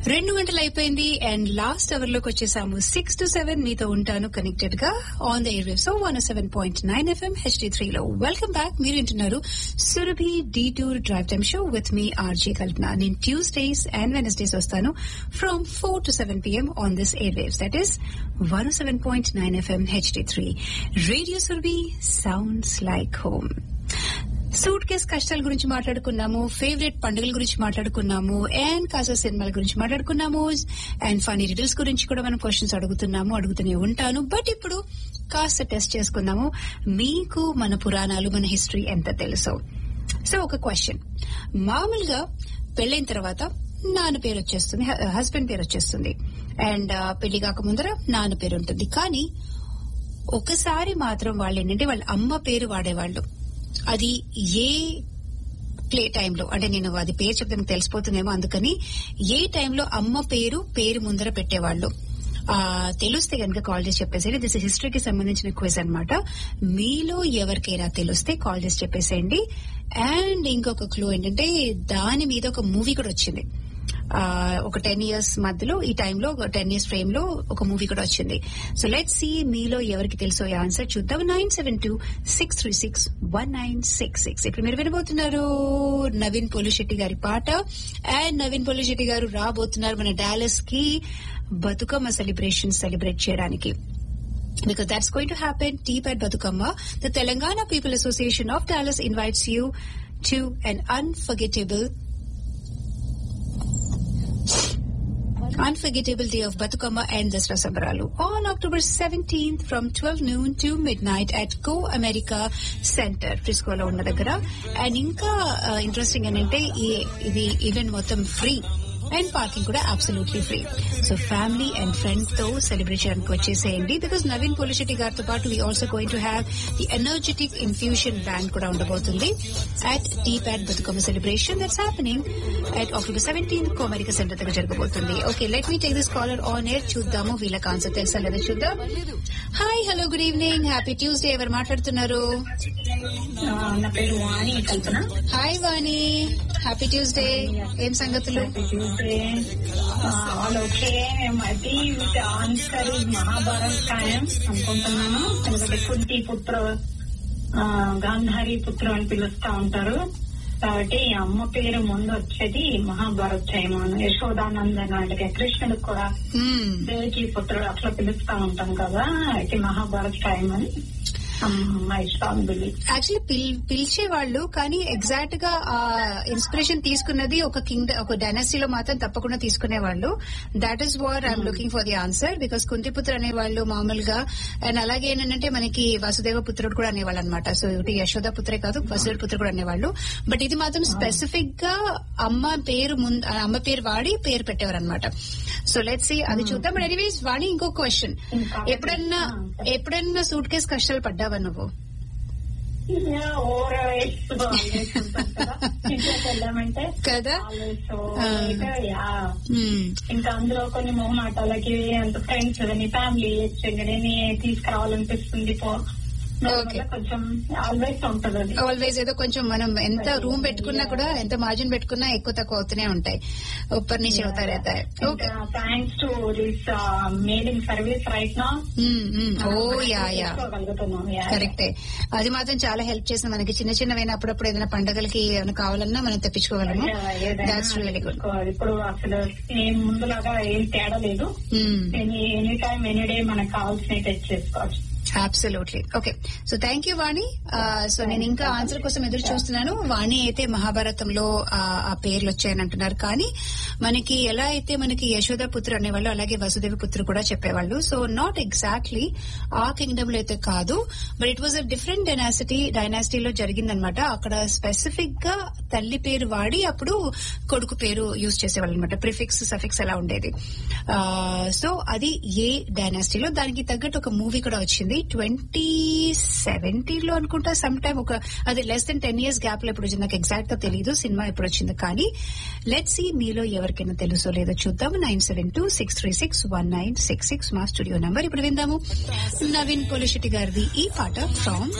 రెండు గంటలు అయిపోయింది అండ్ లాస్ట్ అవర్ లోకి వచ్చేసాము సిక్స్ టు సెవెన్ మీతో ఉంటాను కనెక్టెడ్ గా on the air so one seven point nine FM HD three లో వెల్కమ్ బ్యాక్ మీరు వింటున్నారు Surabhi detour drive time show with me RJ Kalpana నేను ట్యూస్డేస్ అండ్ వెనస్డేస్ వస్తాను from four to seven PM on this airwaves that is one seven point nine FM HD three radio Surabhi sounds like home suitcase కష్టాల గురించి మాట్లాడుకున్నాము favourite పండుగల గురించి మాట్లాడుకున్నాము and కాసా సినిమాల గురించి మాట్లాడుకున్నాము అండ్ ఫనీ రిడిల్స్ గురించి కూడా మనం క్వశ్చన్స్ అడుగుతున్నాము అడుగుతూనే ఉంటాను బట్ ఇప్పుడు కాస్త టెస్ట్ చేసుకున్నాము మీకు మన పురాణాలు మన హిస్టరీ ఎంత తెలుసు సో ఒక క్వశ్చన్ మామూలుగా పెళ్ళైన తర్వాత నాన్న పేరు వచ్చేస్తుంది హస్బెండ్ పేరు వచ్చేస్తుంది అండ్ పెళ్లి కాక ముందర నాన్న పేరు ఉంటుంది కానీ ఒకసారి మాత్రం వాళ్ళు ఏంటంటే వాళ్ళ అమ్మ పేరు వాడేవాళ్ళు అది ఏ ప్లే టైంలో అంటే నేను అది పేరు చెప్తే మీకు తెలిసిపోతుందేమో అందుకని ఏ టైంలో అమ్మ పేరు పేరు ముందర పెట్టేవాళ్ళు ఆ తెలిస్తే కనుక కాల్ చేసి చెప్పేసేయండి దిస్ హిస్టరీకి సంబంధించిన క్విజ్ అనమాట మీలో ఎవరికైనా తెలిస్తే కాల్ చేసి చెప్పేసేయండి అండ్ ఇంకొక క్లూ ఏంటంటే దాని మీద ఒక మూవీ కూడా వచ్చింది ఒక టెన్ ఇయర్స్ మధ్యలో ఈ టైంలో ఒక టెన్ ఇయర్స్ ఫ్రేమ్ లో ఒక మూవీ కూడా వచ్చింది సో లెట్ సి మీలో ఎవరికి తెలుసో ఈ ఆన్సర్ చూద్దాం nine seven two six three six one nine six six ఇప్పుడు మీరు వినబోతున్నారు నవీన్ పోలిశెట్టి గారి పాట అండ్ నవీన్ పోలిశెట్టి గారు రాబోతున్నారు మన డాలస్ కి బతుకమ్మ సెలబ్రేషన్ సెలబ్రేట్ చేయడానికి because that's going to happen deep at Batukamba. The Telangana People Association of Dallas invites you to an unforgettable unforgettable day of Batukama and Dasra Sambaralu on October 17th from 12 noon to midnight at Go America Center, Frisco లో ఉన్న దగ్గర and ఇంకా interesting ఏంటంటే ఇది event మొత్తం free and parking కూడా absolutely free so family and friends తో celebrate చేయడానికి వచ్చేసేయండి బికాస్ నవీన్ పోలిశెట్టి గారితో పాటు we also going to have the energetic infusion band కూడా ఉండబోతుంది at T pad Bathukamma celebration that's happening at October seventeen Comerica center దగ్గర జరగబోతుంది okay let me take this caller on air చూద్దాము వీళ్ళకి ఆన్సర్ తెలుసా లేదా చూద్దాం hi hello good evening happy Tuesday ఎవరు మాట్లాడుతున్నారు నా పేరు Vani Kalpana hi Vani happy Tuesday ఏం సంగతులు వాళ్ళు ఓకే అది ఆన్సర్ మహాభారత్ ఖాయం అనుకుంటున్నాను ఎందుకంటే కుంతి పుత్ర గాంధారి పుత్ర అని పిలుస్తా ఉంటారు కాబట్టి అమ్మ పేరు ముందు వచ్చేది మహాభారత్ టైం యశోదానందన్ అంటే కృష్ణుడు కూడా దేవికి పుత్రుడు అట్లా పిలుస్తా ఉంటాం కదా అయితే మహాభారత్ టైం అని మై స్ట్రాంగ్ బిలీవ్ యాక్చువల్లీ పిలిచే వాళ్ళు కానీ ఎగ్జాక్ట్ గా ఆ ఇన్స్పిరేషన్ తీసుకున్నది ఒక కింగ్ ఒక డైనస్టీలో మాత్రం తప్పకుండా తీసుకునేవాళ్ళు that is war I'm looking for the answer because Kuntiputra అనేవాళ్ళు మామూలుగా అండ్ అలాగే ఏంటంటే మనకి వసుదేవ పుత్రుడు కూడా అనేవాళ్ళు అనమాట సో ఇటు యశోద పుత్రే కాదు వసుదేవ పుత్రుడు కూడా అనేవాళ్ళు బట్ ఇది మాత్రం స్పెసిఫిక్ గా అమ్మ పేరు ముందు అమ్మ పేరు వాడి పేరు పెట్టేవారు అనమాట సో లెట్ సి అది చూద్దాం బట్ ఎనీవేస్ వాణి ఇంకో క్వశ్చన్ ఎప్పుడన్నా ఎప్పుడన్నా సూట్ కేసు కష్టాలు పడ్డావా నువ్వు వెళ్ళామంటే కదా ఇంకా అందులో కొన్ని మొహమాటాలకి అంత ఫ్రెండ్స్ కానీ ఫ్యామిలీ కానీ తీసుకురావాలనిపిస్తుంది కొంచెం ఆల్వేస్ ఉంటది అది ఆల్వేస్ ఏదో కొంచెం మనం ఎంత రూమ్ పెట్టుకున్నా కూడా ఎంత మార్జిన్ పెట్టుకున్నా ఎక్కువ తక్కువ అవుతూనే ఉంటాయి ఉప్పర్ నుంచి అవుతారు okay thanks to this mailing service right నా ఓ యా యా కరెక్టే అది మాత్రం చాలా హెల్ప్ చేసింది మనకి చిన్న చిన్నవైన అప్పుడప్పుడు ఏదైనా పండగలకి ఏమైనా కావాలన్నా మనం తెప్పించుకోగలము దాట్స్ రియలీ గుడ్ ఇప్పుడు అసలు ఏం ముందులాగా ఏం తేడా లేదు ఎనీ టైం ఎనీ డే మనకు కావాల్సినవి తెచ్చేసుకోవచ్చు absolutely okay so thank you Vani so నేను ఇంకా ఆన్సర్ కోసం ఎదురు చూస్తున్నాను వాణి అయితే మహాభారతంలో ఆ పేర్లు వచ్చాయని అంటున్నారు కానీ మనకి ఎలా అయితే మనకి యశోద పుత్రు అనేవాళ్ళు అలాగే వసుదేవ పుత్రు కూడా చెప్పేవాళ్ళు సో నాట్ ఎగ్జాక్ట్లీ ఆ కింగ్డమ్ లో అయితే కాదు but it was a different dynasty డైనాసిటీలో జరిగిందనమాట అక్కడ స్పెసిఫిక్ గా తల్లి పేరు వాడి అప్పుడు కొడుకు పేరు యూజ్ చేసేవాళ్ళు అనమాట ప్రిఫిక్స్ సఫిక్స్ అలా ఉండేది సో అది ఏ డైనాసిటీలో దానికి తగ్గట్టు ఒక మూవీ కూడా వచ్చింది ట్వంటీ సెవెంటీలో అనుకుంటా సమ్ టైమ్ ఒక అది less than ten years gap లో ఎప్పుడు వచ్చింది నాకు ఎగ్జాక్ట్ గా తెలియదు సినిమా ఎప్పుడు వచ్చింది కానీ లెట్ సి మీలో ఎవరికైనా తెలుసో లేదో చూద్దాం nine seven two six three six one nine six six మా స్టూడియో నంబర్ ఇప్పుడు విందాము నవీన్ పోలిశెట్టి గారిది ఈ పాట ఫ్రామ్